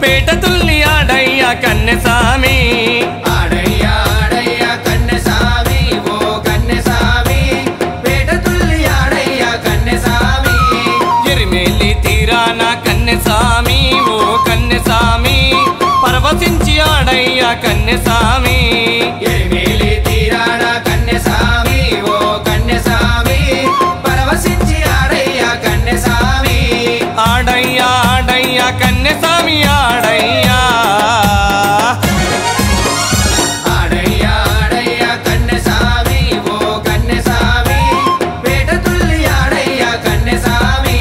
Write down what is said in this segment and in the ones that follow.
పేట తుల్లి ఆడయ్య కన్నెసామి ఆడయ్యా ఆడయ్యా కన్నెసామి ఓ కన్నెసామి పేట తుల్లి ఆడయ్యా కన్నెసామి ఎరిమేలి తీరాన కన్నెసామి ఓ కన్నెసామి పరవశించి ఆడయ్య కన్నెసామి ఎరిమేలి తీరాన కన్నెసామి ఓ కన్నెసామి పరవశించి ఆడయ్యా కన్నెసామి ఆడయ్య ఆడయ్య కన్నెసామి ఆడయ్యా ఆడయ్యా ఆడయ్యా కన్నెసామి ఓ కన్నెసామి పేట తుల్లి ఆడయ్యా కన్నెసామి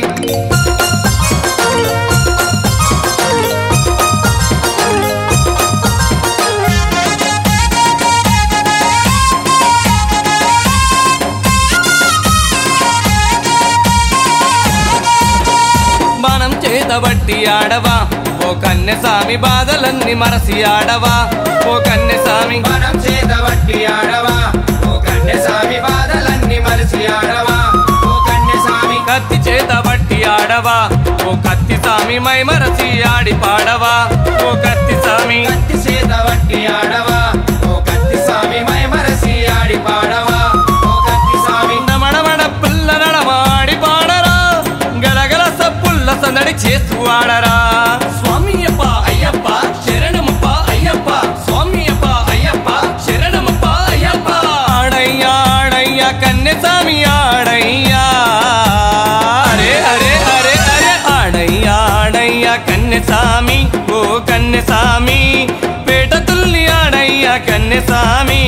మనం చేతబట్టి ఆడవా ఓ కన్నెసామి బాధలన్నీ మరసి ఆడవా ఓ కన్నెసామి మనం చేత వట్టి ఆడవా ఓ కన్నెసామి బాధలన్నీ మరిచి ఆడవా ఓ కన్నెసామి కత్తి చేత బట్టి ఆడవా ఓ కత్తి సామి మై మరసి ఆడి పాడవా ఓ కత్తి సామి కత్తి చేత వట్టి ఆడవా ఓ కత్తి సామి మై మరసి ఆడి పాడవా ఓ కత్తి సామి మడమడ పుల్ల నడమాడి పాడరా గలగల సప్పుల్ల సందడి చేస్తూ ఆడరా స్వామి అప్ప అయ్యప్ప శరణమప్ప అయ్యప్ప స్వామి అప్ప అయ్యప్ప శరణమప్ప అయ్యప్ప ఆడయ్యా ఆడయ్యా కన్నెసామి ఆడయ్యా అరే అరే అరే అరే ఆడయ్యా ఆడయ్యా కన్నెసామి ఓ కన్నెసామి పేట తుల్లి ఆడయ్యా కన్నెసామి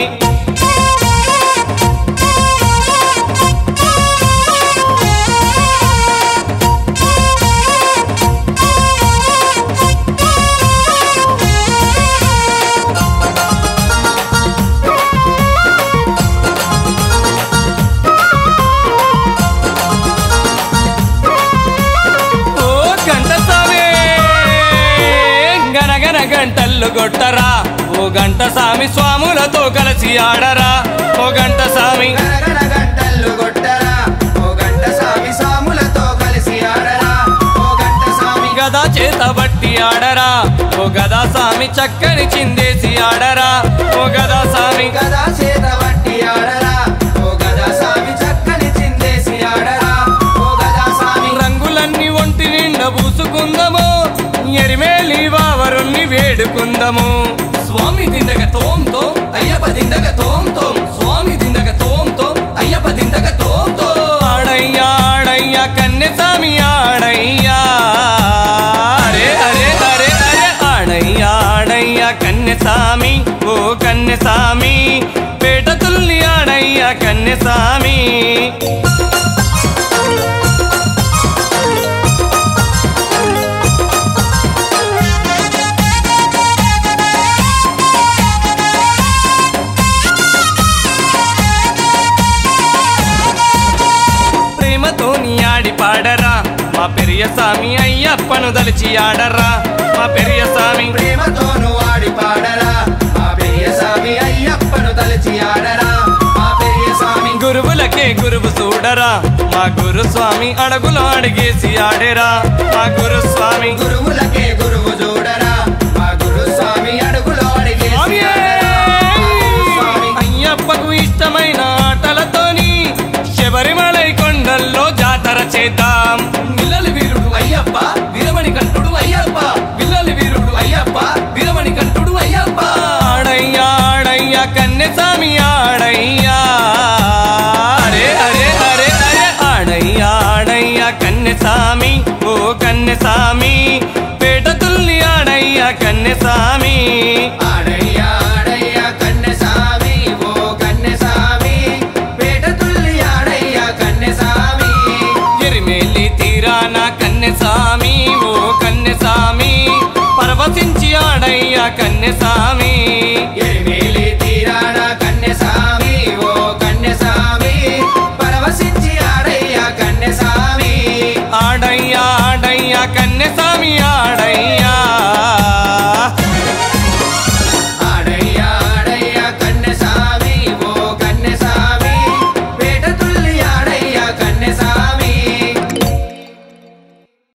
ఓ గంట సామి గనగన గంటలు కొట్టరా ఓ గంట సామి స్వాములతో కలిసి ఆడరా ఓ గంట సామి గనగన గంటలు కొట్టరా ఓ గంట సామి సాములతో కలిసి ఆడరా ఓ గంట సామి గదా చేత బట్టి ఆడరా ఓ గదా సామి చక్కని చిందేసి ఆడరా ఓ గదా సామి గదా చేత వట్టి ఆడరా ఓ గదా సామి చక్కని చిందేసి ఆడరా ఓ గదా సామి రంగులన్నీ ఒంటి నిండా పూసుకుందము ఎరిమేలి వావరుణ్ణి వేడుకుందము స్వామి దిందగ తోం తోం అయ్యప్ప దిందగ తోం తోం స్వామి దిందగ తోం తోం అయ్యప్ప దిందగ తోం తోం ఆడయ్యా ఆడయ్యా కన్నెసామి ఆడయ్యా అరే అరే అరే అరే ఆడయ్యా ఆడయ్యా కన్నెసామి ఓ కన్నెసామి పేట తుల్లి ఆడయ్యా కన్నెసామి ప్రేమతోని ఆడి పాడరా మా పెరియ స్వామి అయ్యప్పను దలిచి ఆడరా మా పెరియ స్వామి ప్రేమతోను ఆడి పాడరా మా పెరియ సామి అయ్యప్పను తలచి ఆడరా మా పెరియ సామి గురువులకే గురువు చూడరా మా గురు స్వామి అడుగులు అడిగేసి ఆడేరా మా గురు స్వామి గురువులకే గురువు చూడరా మా గురు స్వామి అడుగులో అడిగే అయ్యప్పకు ఇష్టమైన ఆటలతోని శబరిమలై కొండల్లో జాతర చేద్దాం పిల్లలు వీరుడు అయ్యప్ప వీరమణి కంటుడు అయ్యప్ప పిల్లలు వీరుడు అయ్యప్ప వీరమణి కంటుడు అయ్యప్ప ఆడయ్యా ఆడయ్యా కన్నెసామి ఆడయ్యా అరే అరే అరే అరే ఆడయ్యా ఆడయ్యా కన్నెసామి ఓ కన్నెసామి పేట తుల్లి ఆడయ్యా కన్నెసామి ఆడయ్యా ఆడయ్యా కన్నెసామి ఓ కన్నెసామి పేట తుల్లి ఆడయ్యా కన్నెసామి ఎరిమేలి తీరాన కన్నెసామి ఓ కన్నెసామి పరవశించి ఆడయ్యా కన్నెసామి ఎరిమి